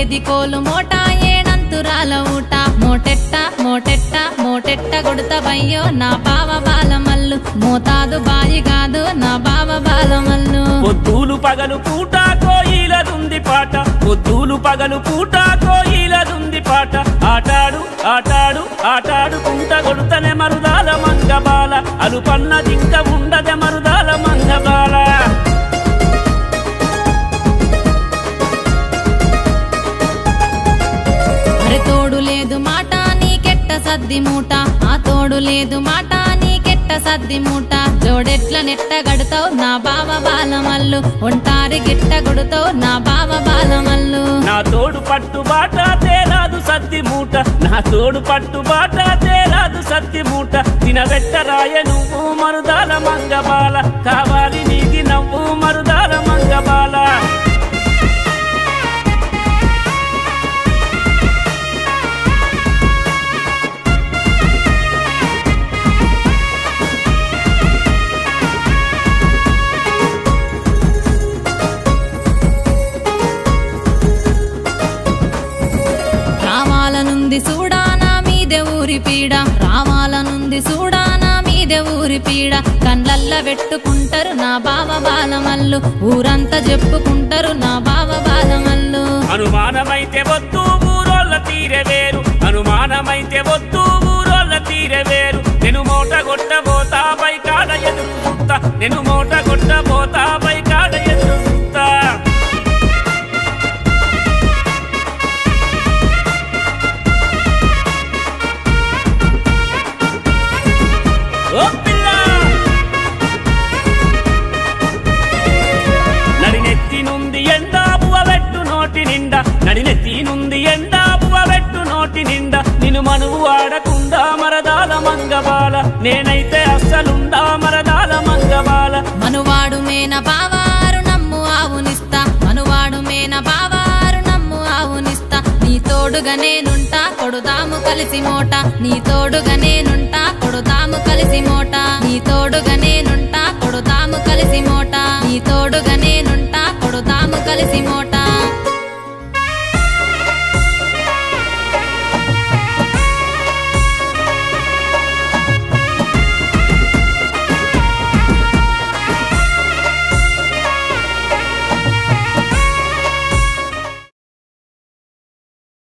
ఏది కోలు మోట ఏడంతురాల ఊట మోటెట్ట మోటెట్ట మోటెట్ట కొడతవయ్యో నా బావ బాలమల్లు మోతాదు బాయి కాదు నా బావ బాలమల్లు పొద్దులు పగలు పూట కోయిలదుంది పాట పొద్దులు పగలు పూట కోయిలదుంది పాట ఆటాడు ఆటాడు ఆటాడుకుంట కొడుతనే మరుదాల మంగబాల అలుపన్నదింక ఉండదే మరుదాల మంగబాల అరే తోడు లేదు మాట నీకెట్ట సద్ది మూట ఆ తోడు లేదు మాట నీకెట్ట సద్ది మూట జోడెట్ల నెట్ట గడుతావు నా బావ బాలమల్లు ఒంటారి గిట్ట కొడుతావు నా బావ బాలమల్లు నా తోడు పట్టు బాట తేరాదు సత్తి మూట నా తోడు పట్టు బాట తేరాదు సత్తి మూట తినబెట్టరాయ నువ్వు మరుదాల మంగబాల కావాలి నీది నవ్వు మరుదాల మంగబాల రావాలనుంది చూడానా మీదే ఊరి పీడ రావాలనుంది చూడానా మీదే ఊరి పీడ కండ్లల్ల పెట్టుకుంటారు నా బావ బాలమల్లు ఊరంతా చెప్పుకుంటారు నా బావ బాలమల్లు అనుమానమైతే వద్దు ఊరోళ్ళ తీరె వేరు అనుమానమైతే వద్దు ఊరోళ్ళ తీరె వేరు నేను మూట కొట్టబోతా పై కాడ ఎదురు చూస్తా నేను మూట కొట్టబోతా పై కాడ ఎదురు చూస్తా ఓ పిల్ల నడినెత్తి నుండి ఎండా బువ పెట్టు నోటి నిండా నడినెత్తి నుండి ఎండా బువ పెట్టు నోటి నిండా నిన్ను మనువు ఆడకుండా మరదాల మంగబాల నేనైతే అస్సలుండా మరదాల మంగబాల మనువాడు మేన బావారు నమ్ము ఆవునిస్తా మనువాడు మేన బావారు నమ్ము ఆవునిస్తా నీ తోడుగా నేనుంటా కొడుదాము కలిసి మోట నీ తోడుగా నేనుంటా కొడుదాము కలిసి మోట